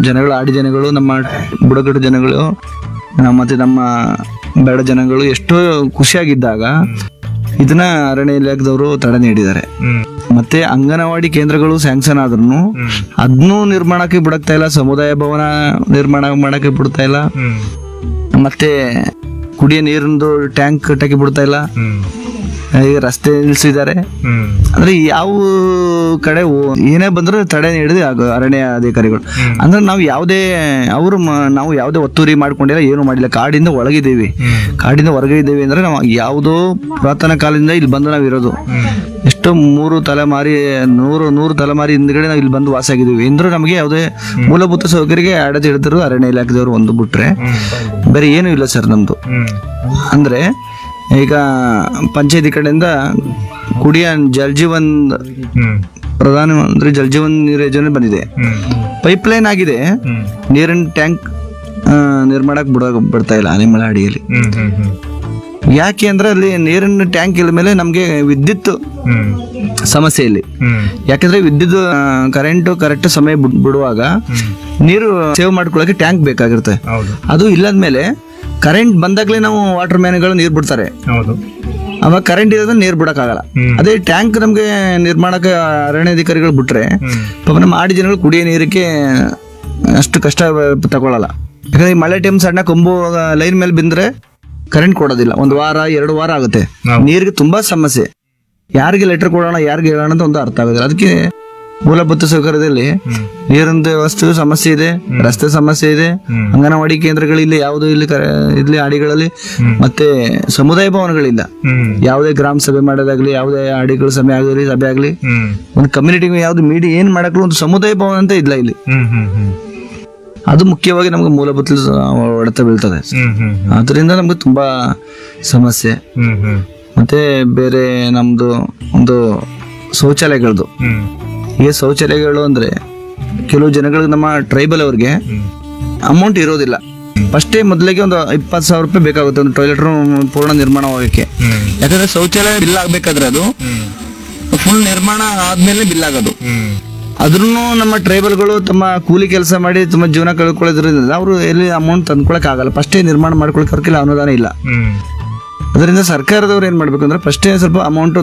ಜನಗಳು ಆಡಿ ಜನಗಳು ನಮ್ಮ ಬುಡಕಟ್ಟು ಜನಗಳು ಆ, ಮತ್ತೆ ನಮ್ಮ ಬೇಡ ಜನಗಳು ಎಷ್ಟೋ ಖುಷಿಯಾಗಿದ್ದಾಗ ಇದನ್ನ ಅರಣ್ಯ ಇಲಾಖೆದವರು ತಡೆ ನೀಡಿದ್ದಾರೆ ಹ್ಮ್ ಮತ್ತೆ ಅಂಗನವಾಡಿ ಕೇಂದ್ರಗಳು ಸ್ಯಾಂಕ್ಷನ್ ಆದ್ರೂ ಅದನ್ನೂ ನಿರ್ಮಾಣಕ್ಕೆ ಬಿಡಕ್ತಾ ಇಲ್ಲ ಸಮುದಾಯ ಭವನ ನಿರ್ಮಾಣ ಮಾಡಕ್ಕೆ ಬಿಡ್ತಾ ಇಲ್ಲ ಹ್ಮ್ ಮತ್ತೆ ಕುಡಿಯೋ ನೀರಿಂದು ಟ್ಯಾಂಕ್ ಕಟ್ಟಕ್ಕೆ ಬಿಡ್ತಾ ಇಲ್ಲ ಹ್ಮ್ ಈಗ ರಸ್ತೆ ನಿಲ್ಸಿದ್ದಾರೆ ಹ್ಮ್ ಅಂದ್ರೆ ಯಾವ ಕಡೆ ಹೋ- ಏನೇ ಬಂದ್ರು ತಡೆ ನೀಡಿದೆ ಆಗ ಅರಣ್ಯ ಅಧಿಕಾರಿಗಳು ಅಂದ್ರೆ ನಾವು ಯಾವುದೇ ಅವರು ನಾವು ಯಾವುದೇ ಒತ್ತುವರಿ ಮಾಡ್ಕೊಂಡಿಲ್ಲ ಏನು ಮಾಡಿಲ್ಲ ಕಾಡಿಂದ ಒಳಗಿದ್ದೀವಿ ಹ್ಮ್ ಕಾಡಿಂದ ಹೊರಗೆ ಇದ್ದೀವಿ ಅಂದ್ರೆ ನಾವು ಯಾವುದೋ ಪುರಾತನ ಕಾಲದಿಂದ ಇಲ್ಲಿ ಬಂದು ನಾವು ಇರೋದು ಎಷ್ಟೋ ಮೂರು ತಲೆಮಾರಿ ನೂರು ನೂರು ತಲೆಮಾರಿ ಹಿಂದ್ಗಡೆ ನಾವು ಇಲ್ಲಿ ಬಂದು ವಾಸ ಆಗಿದ್ದೀವಿ ಅಂದ್ರೆ ನಮಗೆ ಯಾವುದೇ ಮೂಲಭೂತ ಸೌಕರ್ಯಕ್ಕೆ ಅಡೆದು ಹಿಡಿದ್ರು ಅರಣ್ಯ ಇಲಾಖೆದವರು ಒಂದು ಬಿಟ್ರೆ ಬೇರೆ ಏನೂ ಇಲ್ಲ ಸರ್ ನಮ್ದು ಹ್ಮ್ ಅಂದ್ರೆ ಈಗ ಪಂಚಾಯತಿ ಕಡೆಯಿಂದ ಕುಡಿಯ ಜಲ್ ಜೀವನ್ ಹ್ಮ್ ಪ್ರಧಾನಮಂತ್ರಿ ಜಲ್ ಜೀವನ್ ನೀರು ಯೋಜನೆ ಬಂದಿದೆ ಹ್ಮ್ ಪೈಪ್ ಲೈನ್ ಆಗಿದೆ ಹ್ಮ್ ನೀರಿನ ಟ್ಯಾಂಕ್ ನಿರ್ಮಾಣಕ್ಕೆ ಬಿಡ ಬಿಡ್ತಾ ಇಲ್ಲ ಆನೆಮಳ ಅಡಿಯಲ್ಲಿ ಹ್ಮ್ ಹ್ಮ್ ಹ್ಮ್ ಯಾಕೆ ಅಂದ್ರೆ ಅಲ್ಲಿ ನೀರಿನ ಟ್ಯಾಂಕ್ ಇಲ್ದ ಮೇಲೆ ನಮಗೆ ವಿದ್ಯುತ್ ಹ್ಮ್ ಸಮಸ್ಯೆ ಇಲ್ಲಿ ಹ್ಮ್ ಯಾಕಂದ್ರೆ ವಿದ್ಯುತ್ ಕರೆಂಟ್ ಕರೆಕ್ಟ್ ಸಮಯ ಬಿಡ್- ಬಿಡುವಾಗ ನೀರು ಸೇವ್ ಮಾಡ್ಕೊಳ್ಳೋಕೆ ಟ್ಯಾಂಕ್ ಬೇಕಾಗಿರುತ್ತೆ ಹೌದು ಅದು ಇಲ್ಲದ್ಮೇಲೆ ಕರೆಂಟ್ ಬಂದಾಗಲೇ ನಾವು ವಾಟರ್ ಮ್ಯಾನ್ಗಳು ನೀರು ಬಿಡ್ತಾರೆ ಹೌದು ಅವಾಗ ಕರೆಂಟ್ ಇರೋದ್ರೆ ನೀರು ಬಿಡಕ್ಕಾಗಲ್ಲ ಹ್ಮ್. ಅದೇ ಟ್ಯಾಂಕ್ ನಮಗೆ ನಿರ್ಮಾಣಕ್ಕೆ ಅರಣ್ಯಾಧಿಕಾರಿಗಳು ಬಿಟ್ರೆ ಹ್ಮ್ ಪಾಪ ನಮ್ಮ ಆಡಿ ಜನಗಳು ಕುಡಿಯೋ ನೀರಕ್ಕೆ ಅಷ್ಟು ಕಷ್ಟ ತಗೊಳ್ಳಲ್ಲ ಯಾಕಂದ್ರೆ ಈ ಮಳೆ ಟೈಮ್ ಸಣ್ಣ ಕೊಂಬು ಲೈನ್ ಮೇಲೆ ಬಿಂದ್ರೆ ಕರೆಂಟ್ ಕೊಡೋದಿಲ್ಲ ಒಂದು ವಾರ ಎರಡು ವಾರ ಆಗುತ್ತೆ ಹೌದು. ನೀರಿಗೆ ತುಂಬಾ ಸಮಸ್ಯೆ ಯಾರಿಗೆ ಲೆಟರ್ ಕೊಡೋಣ ಯಾರಿಗೆ ಹೇಳೋಣ ಅಂತ ಒಂದು ಅರ್ಥ ಆಗೋದಿಲ್ಲ ಅದಕ್ಕೆ ಮೂಲಭೂತ ಸೌಕರ್ಯದಲ್ಲಿ ಹ್ಮ್ ನೀರಿನ ವ್ಯವಸ್ಥೆ ಸಮಸ್ಯೆ ಇದೆ ರಸ್ತೆ ಸಮಸ್ಯೆ ಇದೆ ಹ್ಮ್. ಅಂಗನವಾಡಿ ಕೇಂದ್ರಗಳಿಲ್ಲ ಯಾವುದು ಇಲ್ಲಿ ಕರೆ- ಇಲ್ಲಿ ಆಡಿಗಳಲ್ಲಿ ಮತ್ತೆ ಸಮುದಾಯ ಭವನಗಳಿಲ್ಲ ಹ್ಮ್ ಯಾವುದೇ ಗ್ರಾಮ ಸಭೆ ಮಾಡೋದಾಗ್ಲಿ ಯಾವುದೇ ಆಡಿಗಳ ಸಭೆ ಆಗಲಿ ಸಭೆ ಆಗಲಿ ಹ್ಮ್ ಒಂದು ಕಮ್ಯುನಿಟಿ ಯಾವ್ದು ಮೀಡಿ ಏನ್ ಮಾಡಕ್ಲು ಒಂದು ಸಮುದಾಯ ಭವನ ಅಂತ ಇಲ್ಲ ಇಲ್ಲಿ ಹ್ಮ್ ಹ್ಮ್ ಹ್ಮ್ ಅದು ಮುಖ್ಯವಾಗಿ ನಮ್ಗೆ ಮೂಲಭೂತ ಸ- ಹೊಡೆತ ಬೀಳ್ತದೆ ಹ್ಮ್ ಹ್ಮ್ ಅದರಿಂದ ನಮ್ಗೆ ತುಂಬಾ ಸಮಸ್ಯೆ ಹ್ಮ್ ಹ್ಮ್ ಮತ್ತೆ ಬೇರೆ ನಮ್ದು ಒಂದು ಶೌಚಾಲಯಗಳದು ಹ್ಮ್ ಈ ಶೌಚಾಲಯಗಳು ಅಂದ್ರೆ ಕೆಲವು ಜನಗಳಿಗೆ ನಮ್ಮ ಟ್ರೈಬಲ್ ಅವ್ರಿಗೆ ಹ್ಮ್ ಅಮೌಂಟ್ ಇರೋದಿಲ್ಲ ಫಸ್ಟೇ ಮೊದಲಿಗೆ ಒಂದು ಇಪ್ಪತ್ತು ಸಾವಿರ ರೂಪಾಯಿ ಬೇಕಾಗುತ್ತೆ ಒಂದು ಟಾಯ್ಲೆಟ್ ರೂಮ್ ಪೂರ್ಣ ನಿರ್ಮಾಣ ಹೋಗಕ್ಕೆ ಹ್ಮ್ ಯಾಕಂದ್ರೆ ಶೌಚಾಲಯ ಬಿಲ್ ಆಗ್ಬೇಕಾದ್ರೆ ಅದು ಹ್ಮ್ ಫುಲ್ ನಿರ್ಮಾಣ ಆದ್ಮೇಲೆ ಬಿಲ್ ಆಗೋದು ಹ್ಮ್ ಆದ್ರೂ ನಮ್ಮ ಟ್ರೈಬಲ್ಗಳು ತಮ್ಮ ಕೂಲಿ ಕೆಲಸ ಮಾಡಿ ತುಂಬ ಜೀವನ ಕಳ್ಕೊಳ್ಳೋದ್ರಿಂದ ಅವರು ಎಲ್ಲಿ ಅಮೌಂಟ್ ತಂದ್ಕೊಳಕ್ ಆಗಲ್ಲ ಫಸ್ಟೇ ನಿರ್ಮಾಣ ಮಾಡ್ಕೊಳಕ್ ಅವ್ರಿಗೆ ಅನುದಾನ ಇಲ್ಲ ಹ್ಮ್ ಅದರಿಂದ ಸರ್ಕಾರದವ್ರು ಏನ್ ಮಾಡ್ಬೇಕು ಅಂದ್ರೆ ಫಸ್ಟೇ ಸ್ವಲ್ಪ ಅಮೌಂಟ್